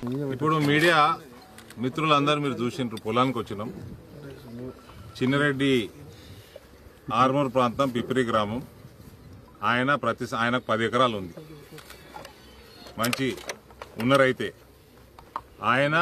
ఇప్పుడు మీడియా మిత్రులందరూ మీరు చూసిండ్రు పొలానికి వచ్చినాం చిన్నరెడ్డి ఆర్మూర్ ప్రాంతం పిపిరి గ్రామం ఆయన ప్రతి ఆయనకు పది ఎకరాలు ఉంది మంచి ఉన్న రైతే ఆయన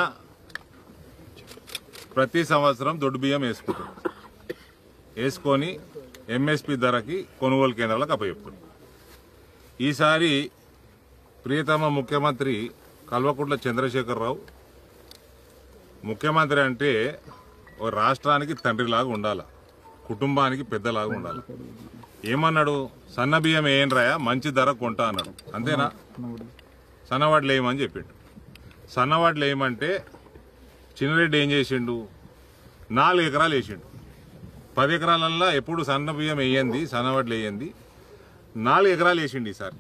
ప్రతి సంవత్సరం దొడ్డు బియ్యం వేసుకుంటాడు వేసుకొని ఎంఎస్పి ధరకి కొనుగోలు కేంద్రాలకు అప్పచెప్తాడు ఈసారి ప్రియతమ ముఖ్యమంత్రి కల్వకుంట్ల చంద్రశేఖరరావు ముఖ్యమంత్రి అంటే ఓ రాష్ట్రానికి తండ్రిలాగా ఉండాలి కుటుంబానికి పెద్దలాగా ఉండాలి ఏమన్నాడు సన్న బియ్యం ఏం రాయా మంచి ధర కొంటా అన్నాడు అంతేనా సన్నవాడ్లు వేయమని చెప్పిండు సన్నవాడ్లు వేయమంటే చిన్నరెడ్డి ఏం చేసిండు నాలుగు ఎకరాలు వేసిండు పది ఎకరాలల్లో ఎప్పుడు సన్న బియ్యం వేయండి సన్నవాడ్లు వేయండి నాలుగు ఎకరాలు వేసిండు ఈసారి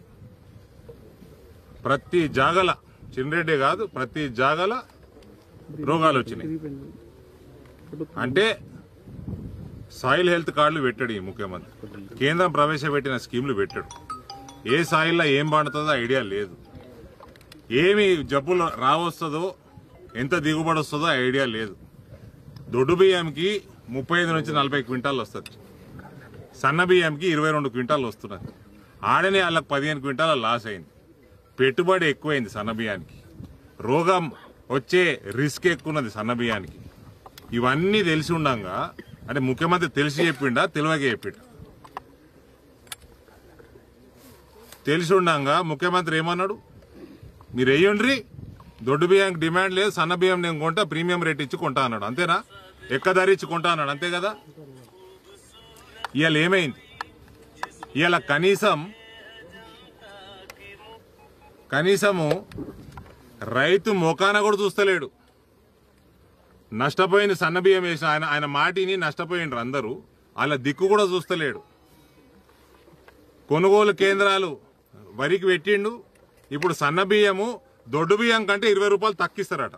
ప్రతి జాగల చిన్నరెడ్డి కాదు ప్రతి జాగల రోగాలు వచ్చినాయి అంటే సాయిల్ హెల్త్ కార్డులు పెట్టాడు ఈ ముఖ్యమంత్రి కేంద్రం ప్రవేశపెట్టిన స్కీములు పెట్టాడు ఏ సాయిల్లో ఏం పండుతుందో ఐడియా లేదు ఏమి జబ్బులు రావస్తుందో ఎంత దిగుబడి వస్తుందో ఐడియా లేదు దొడ్డు బియ్యంకి ముప్పై ఐదు నుంచి నలభై క్వింటాలు వస్తుంది సన్న బియ్యంకి ఇరవై రెండు క్వింటాలు వస్తున్నది ఆడనే వాళ్ళకి పదిహేను క్వింటాల లాస్ అయింది పెట్టుబడి ఎక్కువైంది సన్న బియ్యానికి రోగం వచ్చే రిస్క్ ఎక్కున్నది సన్న బియ్యానికి ఇవన్నీ తెలిసి ఉండంగా అంటే ముఖ్యమంత్రి తెలిసి చెప్పిండా తెలివక చెప్పిండా తెలిసి ఉండంగా ముఖ్యమంత్రి ఏమన్నాడు మీరు వేయండ్రి దొడ్డు బియ్యానికి డిమాండ్ లేదు సన్న బియ్యం నేను కొంటా ప్రీమియం రేట్ ఇచ్చి కొంటా అన్నాడు అంతేనా ఎక్క ధర ఇచ్చి కొంటా అన్నాడు అంతే కదా ఇవాళ ఏమైంది ఇవాళ కనీసం కనీసము రైతు మొకాన కూడా చూస్తలేడు నష్టపోయిన సన్న బియ్యం వేసిన ఆయన ఆయన మాటిని నష్టపోయిండ్రు అందరూ వాళ్ళ దిక్కు కూడా చూస్తలేడు కొనుగోలు కేంద్రాలు వరికి పెట్టిండు ఇప్పుడు సన్న బియ్యము దొడ్డు బియ్యం కంటే ఇరవై రూపాయలు తక్కిస్తారట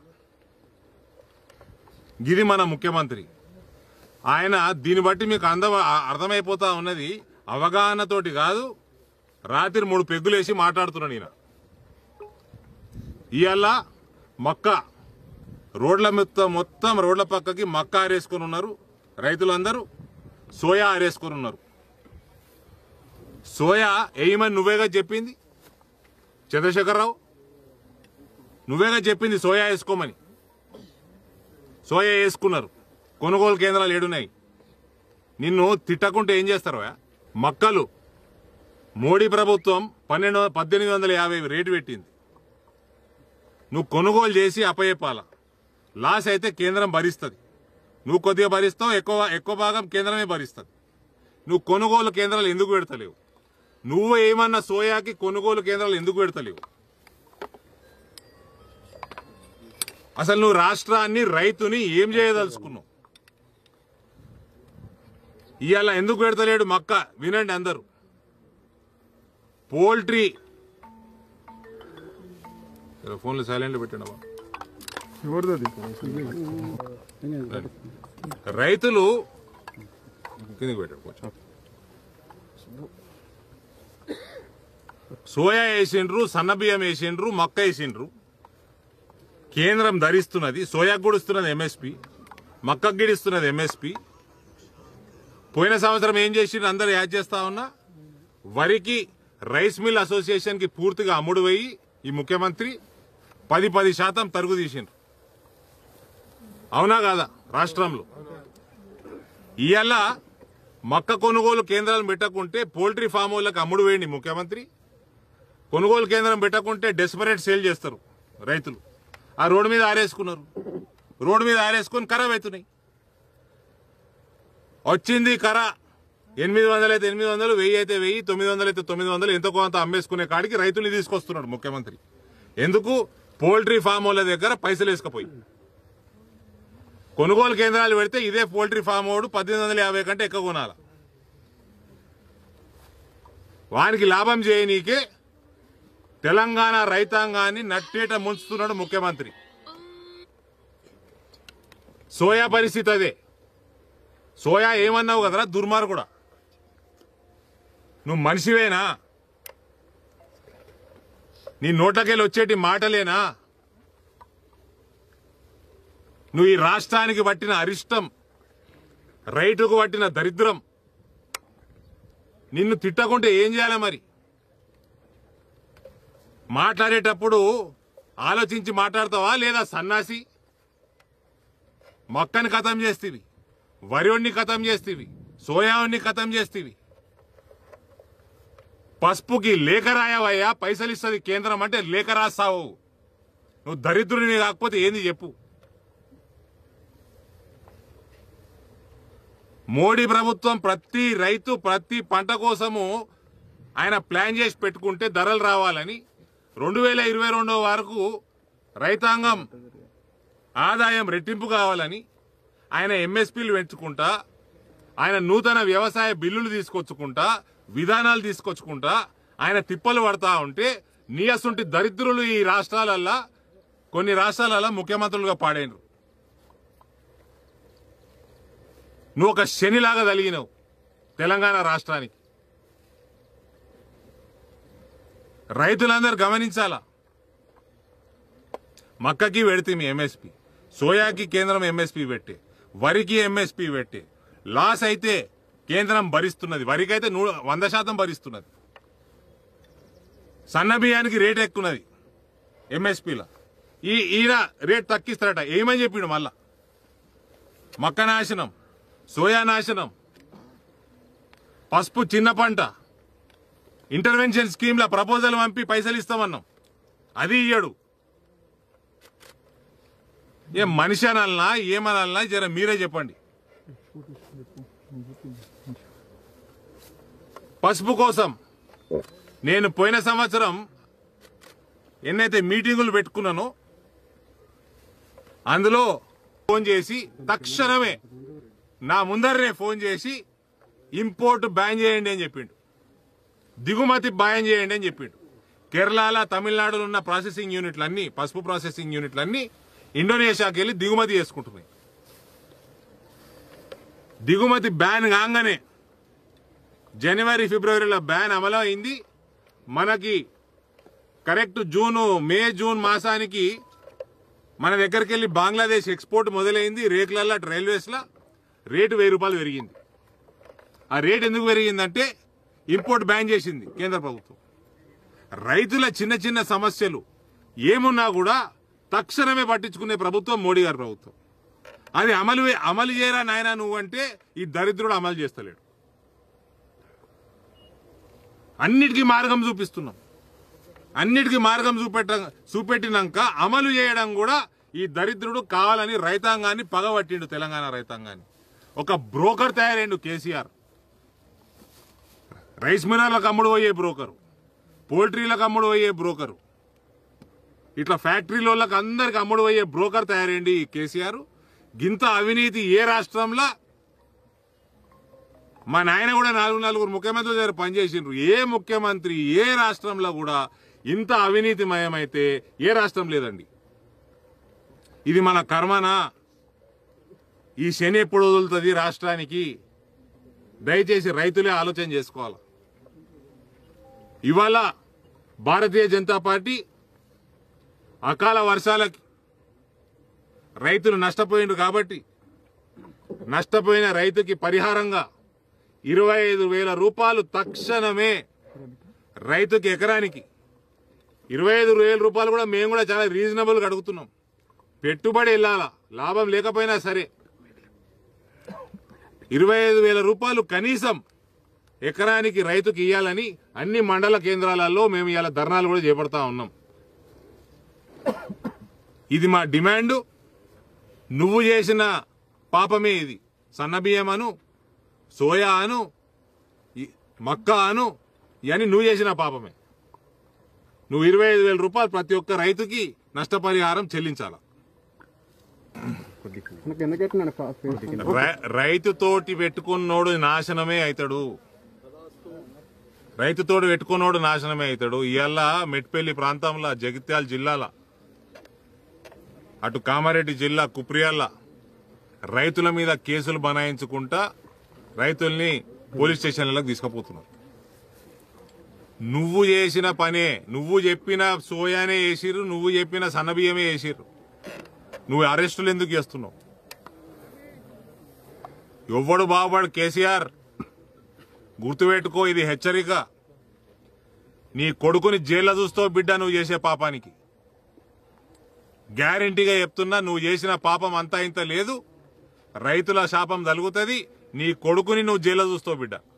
గిది మన ముఖ్యమంత్రి ఆయన దీన్ని బట్టి మీకు అంద అర్థమైపోతా ఉన్నది అవగాహనతోటి కాదు రాత్రి మూడు పెగ్గులేసి మాట్లాడుతున్నాను ఈయన ఇవాళ మక్క రోడ్ల మొత్తం మొత్తం రోడ్ల పక్కకి మక్క ఆరేసుకొని ఉన్నారు రైతులందరూ సోయా ఆరేసుకొని ఉన్నారు సోయా వేయమని నువ్వేగా చెప్పింది చంద్రశేఖరరావు నువ్వేగా చెప్పింది సోయా వేసుకోమని సోయా వేసుకున్నారు కొనుగోలు కేంద్రాలు ఏడున్నాయి నిన్ను తిట్టకుంటే ఏం చేస్తారు మక్కలు మోడీ ప్రభుత్వం పన్నెండు పద్దెనిమిది వందల యాభై రేటు పెట్టింది నువ్వు కొనుగోలు చేసి అప్పచెప్పాల లాస్ అయితే కేంద్రం భరిస్తుంది నువ్వు కొద్దిగా భరిస్తావు ఎక్కువ ఎక్కువ భాగం కేంద్రమే భరిస్తుంది నువ్వు కొనుగోలు కేంద్రాలు ఎందుకు పెడతలేవు నువ్వు ఏమన్నా సోయాకి కొనుగోలు కేంద్రాలు ఎందుకు పెడతలేవు అసలు నువ్వు రాష్ట్రాన్ని రైతుని ఏం చేయదలుచుకున్నావు ఇవాళ ఎందుకు పెడతలేడు మక్క వినండి అందరూ పోల్ట్రీ ఫోన్లో సైలెంట్ పెట్టండి అమ్మా. ఎవరిది రైతులు కిందకి పెట్టండి కొంచెం సోయా వేసిండ్రు సన్న బియ్యం వేసిండ్రు మక్క వేసిండ్రు కేంద్రం ధరిస్తున్నది సోయాకు కూడా ఇస్తున్నది ఎంఎస్పి మక్కకు కూడా ఇస్తున్నది ఎంఎస్పి పోయిన సంవత్సరం ఏం చేసిండ్రు అందరు యాడ్ చేస్తా ఉన్నా వరికి రైస్ మిల్ అసోసియేషన్ కి పూర్తిగా అమ్ముడు పోయి ఈ ముఖ్యమంత్రి పది పది శాతం తరుగు తీసిండ్రు అవునా కాదా రాష్ట్రంలో ఇవాళ మక్క కొనుగోలు కేంద్రాలు పెట్టకుంటే పోల్ట్రీ ఫామ్ వాళ్ళకి అమ్ముడు వేయండి ముఖ్యమంత్రి కొనుగోలు కేంద్రం పెట్టకుంటే డెస్పరేట్ సేల్ చేస్తారు రైతులు ఆ రోడ్డు మీద ఆరేసుకున్నారు రోడ్డు మీద ఆరేసుకుని ఖరాబ్ అవుతున్నాయి వచ్చింది కర ఎనిమిది వందలు అయితే ఎనిమిది వందలు వెయ్యి అయితే వెయ్యి తొమ్మిది వందలు అయితే తొమ్మిది వందలు ఎంతో కొంత అమ్మేసుకునే కాడికి రైతుల్ని తీసుకొస్తున్నాడు ముఖ్యమంత్రి ఎందుకు పోల్ట్రీ ఫామ్ వాళ్ళ దగ్గర పైసలు వేసుకుపోయి కొనుగోలు కేంద్రాలు పెడితే ఇదే పోల్ట్రీ ఫామ్ వాడు పద్దెనిమిది వందల యాభై కంటే ఎక్కువ కొనాల వానికి లాభం చేయనీకే తెలంగాణ రైతాంగాన్ని నట్టేట ముంచుతున్నాడు ముఖ్యమంత్రి సోయా పరిస్థితి అదే సోయా ఏమన్నావు కదరా దుర్మార్గుడా నువ్వు మనిషివేనా నీ నోట్లకెళ్ళి వచ్చేటి మాటలేనా నువ్వు ఈ రాష్ట్రానికి పట్టిన అరిష్టం రైతుకు పట్టిన దరిద్రం నిన్ను తిట్టకుంటే ఏం చేయాలి మరి మాట్లాడేటప్పుడు ఆలోచించి మాట్లాడతావా లేదా సన్నాసి మొక్కని ఖతం చేస్తీవి వరిని ఖతం చేస్తీవి సోయాని ఖతం చేస్తీవి పసుపుకి లేఖ రాయవయ్యా పైసలు ఇస్తుంది కేంద్రం అంటే లేఖ రాస్తావు నువ్వు దరిద్రుని కాకపోతే ఏంది చెప్పు మోడీ ప్రభుత్వం ప్రతి రైతు ప్రతి పంట కోసము ఆయన ప్లాన్ చేసి పెట్టుకుంటే ధరలు రావాలని రెండు వేల ఇరవై రెండో వరకు రైతాంగం ఆదాయం రెట్టింపు కావాలని ఆయన ఎంఎస్పీలు పెంచుకుంటా ఆయన నూతన వ్యవసాయ బిల్లులు తీసుకొచ్చుకుంటా విధానాలు తీసుకొచ్చుకుంటా ఆయన తిప్పలు పడతా ఉంటే నీయసుంటి దరిద్రులు ఈ రాష్ట్రాలల్లా కొన్ని రాష్ట్రాలలో ముఖ్యమంత్రులుగా పాడైనరు నువ్వు ఒక శనిలాగా తలిగినవు తెలంగాణ రాష్ట్రానికి రైతులందరూ గమనించాలా మక్కకి పెడితే మీ ఎంఎస్పి సోయాకి కేంద్రం ఎంఎస్పి పెట్టే వరికి ఎంఎస్పి పెట్టే లాస్ అయితే కేంద్రం భరిస్తున్నది వరికి అయితే నూ వంద శాతం భరిస్తున్నది సన్న బియ్యానికి రేట్ ఎక్కున్నది ఎంఎస్పీలో ఈ ఈయన రేట్ తగ్గిస్తారట ఏమని చెప్పిండు మళ్ళా మక్క నాశనం సోయా నాశనం పసుపు చిన్న పంట ఇంటర్వెన్షన్ స్కీమ్ ల ప్రపోజల్ పంపి పైసలు ఇస్తామన్నాం అది ఇయ్యడు ఏ మనిషి అనాలనా ఏమనాలనా జర మీరే చెప్పండి పసుపు కోసం నేను పోయిన సంవత్సరం ఎన్నైతే మీటింగులు పెట్టుకున్నానో అందులో ఫోన్ చేసి తక్షణమే నా ముందరనే ఫోన్ చేసి ఇంపోర్ట్ బ్యాన్ చేయండి అని చెప్పిండు దిగుమతి బ్యాన్ చేయండి అని చెప్పిండు కేరళ తమిళనాడులో ఉన్న ప్రాసెసింగ్ యూనిట్లన్నీ పసుపు ప్రాసెసింగ్ యూనిట్లన్నీ ఇండోనేషియాకి వెళ్ళి దిగుమతి చేసుకుంటున్నాయి దిగుమతి బ్యాన్ కాగానే జనవరి ఫిబ్రవరిలో బ్యాన్ అమలు అయింది మనకి కరెక్ట్ జూన్ మే జూన్ మాసానికి మన దగ్గరికి వెళ్ళి బంగ్లాదేశ్ ఎక్స్పోర్ట్ మొదలైంది రేకులల్లా రైల్వేస్లా రేటు వెయ్యి రూపాయలు పెరిగింది ఆ రేట్ ఎందుకు పెరిగిందంటే ఇంపోర్ట్ బ్యాన్ చేసింది కేంద్ర ప్రభుత్వం రైతుల చిన్న చిన్న సమస్యలు ఏమున్నా కూడా తక్షణమే పట్టించుకునే ప్రభుత్వం మోడీ గారి ప్రభుత్వం అది అమలు అమలు చేయరా నాయనా నువ్వు అంటే ఈ దరిద్రుడు అమలు చేస్తలేడు అన్నిటికీ మార్గం చూపిస్తున్నాం అన్నిటికీ మార్గం చూపెట్ట చూపెట్టినాక అమలు చేయడం కూడా ఈ దరిద్రుడు కావాలని రైతాంగాన్ని పగబట్టిండు తెలంగాణ రైతాంగాన్ని ఒక బ్రోకర్ తయారైండు కేసీఆర్ రైస్ మిల్లర్లకు అమ్ముడు పోయే బ్రోకరు పోల్ట్రీలకు అమ్ముడు పోయే బ్రోకరు ఇట్లా ఫ్యాక్టరీలోళ్ళకి అందరికి అమ్ముడు పోయే బ్రోకర్ తయారైంది ఈ కేసీఆర్ గింత అవినీతి ఏ రాష్ట్రంలో మా నాయన కూడా నాలుగు నలుగురు ముఖ్యమంత్రుల దగ్గర పనిచేసిండ్రు ఏ ముఖ్యమంత్రి ఏ రాష్ట్రంలో కూడా ఇంత అవినీతిమయమైతే ఏ రాష్ట్రం లేదండి ఇది మన కర్మనా ఈ శని ఎప్పుడు వదులుతుంది రాష్ట్రానికి దయచేసి రైతులే ఆలోచన చేసుకోవాలి ఇవాళ భారతీయ జనతా పార్టీ అకాల వర్షాలకి రైతులు నష్టపోయిండు కాబట్టి నష్టపోయిన రైతుకి పరిహారంగా ఇరవై ఐదు వేల రూపాయలు తక్షణమే రైతుకి ఎకరానికి ఇరవై ఐదు వేల రూపాయలు కూడా మేము కూడా చాలా రీజనబుల్గా అడుగుతున్నాం పెట్టుబడి వెళ్ళాలా లాభం లేకపోయినా సరే ఇరవై ఐదు వేల రూపాయలు కనీసం ఎకరానికి రైతుకి ఇవ్వాలని అన్ని మండల కేంద్రాలలో మేము ఇవాళ ధర్నాలు కూడా చేపడతా ఉన్నాం ఇది మా డిమాండ్ నువ్వు చేసిన పాపమే ఇది సన్నబియ్యం అను సోయా అను ఈ- మక్క అను ఇవన్నీ నువ్వు చేసిన పాపమే నువ్వు ఇరవై ఐదు వేల రూపాయలు ప్రతి ఒక్క రైతుకి నష్టపరిహారం చెల్లించాల మనకి ఎందుకెట్టినాడు ఫేస్ రై- రైతుతోటి పెట్టుకున్నోడు నాశనమే అవుతాడు రైతుతోటి పెట్టుకున్నోడు నాశనమే అవుతాడు ఇవాళ మెట్పల్లి ప్రాంతంలో జగిత్యాల జిల్లాల అటు కామారెడ్డి జిల్లా కుప్రియాల రైతుల మీద కేసులు బనాయించుకుంటా రైతుల్ని పోలీస్ స్టేషన్లకు తీసుకుపోతున్నారు నువ్వు చేసిన పనే నువ్వు చెప్పిన సోయానే వేసిర్రు నువ్వు చెప్పిన సన్నబియ్యమే వేసిర్రు నువ్వు అరెస్టులు ఎందుకు చేస్తున్నావు ఎవ్వడు బాగుపడు కేసీఆర్ గుర్తుపెట్టుకో ఇది హెచ్చరిక నీ కొడుకుని జైల్లో చూస్తావు బిడ్డ నువ్వు చేసే పాపానికి గ్యారంటీగా చెప్తున్నా నువ్వు చేసిన పాపం అంతా ఇంత లేదు రైతుల శాపం తలుగుతుంది నీ కొడుకుని నువ్వు జైల్లో చూస్తావు బిడ్డ